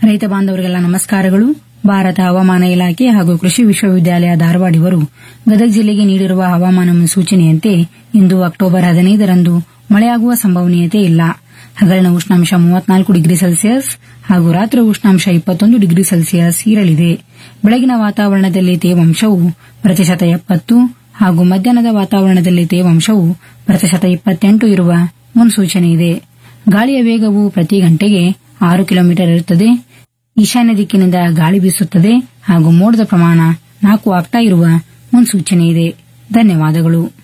ರೈತ ಬಾಂಧವರಿಗೆಲ್ಲ ನಮಸ್ಕಾರಗಳು ಭಾರತ ಹವಾಮಾನ ಇಲಾಖೆ ಹಾಗೂ ಕೃಷಿ ವಿಶ್ವವಿದ್ಯಾಲಯ ಧಾರವಾಡ ಇವರು ಗದಗ ಜಿಲ್ಲೆಗೆ ನೀಡಿರುವ ಹವಾಮಾನ ಮುನ್ಸೂಚನೆಯಂತೆ ಇಂದು ಅಕ್ಟೋಬರ್ ಹದಿನೈದರಂದು ಮಳೆಯಾಗುವ ಸಂಭವನೀಯತೆ ಇಲ್ಲ ಹಗಲಿನ ಉಷ್ಣಾಂಶ ಮೂವತ್ನಾಲ್ಕು ಡಿಗ್ರಿ ಸೆಲ್ಸಿಯಸ್ ಹಾಗೂ ರಾತ್ರಿ ಉಷ್ಣಾಂಶ ಇಪ್ಪತ್ತೊಂದು ಡಿಗ್ರಿ ಸೆಲ್ಸಿಯಸ್ ಇರಲಿದೆ ಬೆಳಗಿನ ವಾತಾವರಣದಲ್ಲಿ ತೇವಾಂಶವು ಪ್ರತಿಶತ ಎಪ್ಪತ್ತು ಹಾಗೂ ಮಧ್ಯಾಹ್ನದ ವಾತಾವರಣದಲ್ಲಿ ತೇವಾಂಶವು ಪ್ರತಿಶತ ಇಪ್ಪತ್ತೆಂಟು ಇರುವ ಮುನ್ಸೂಚನೆ ಇದೆ ಗಾಳಿಯ ವೇಗವು ಪ್ರತಿ ಗಂಟೆಗೆ ಆರು ಕಿಲೋಮೀಟರ್ ಇರುತ್ತದೆ ಈಶಾನ್ಯ ದಿಕ್ಕಿನಿಂದ ಗಾಳಿ ಬೀಸುತ್ತದೆ ಹಾಗೂ ಮೋಡದ ಪ್ರಮಾಣ ನಾಲ್ಕು ಆಗ್ತಾ ಇರುವ ಮುನ್ಸೂಚನೆ ಇದೆ ಧನ್ಯವಾದಗಳು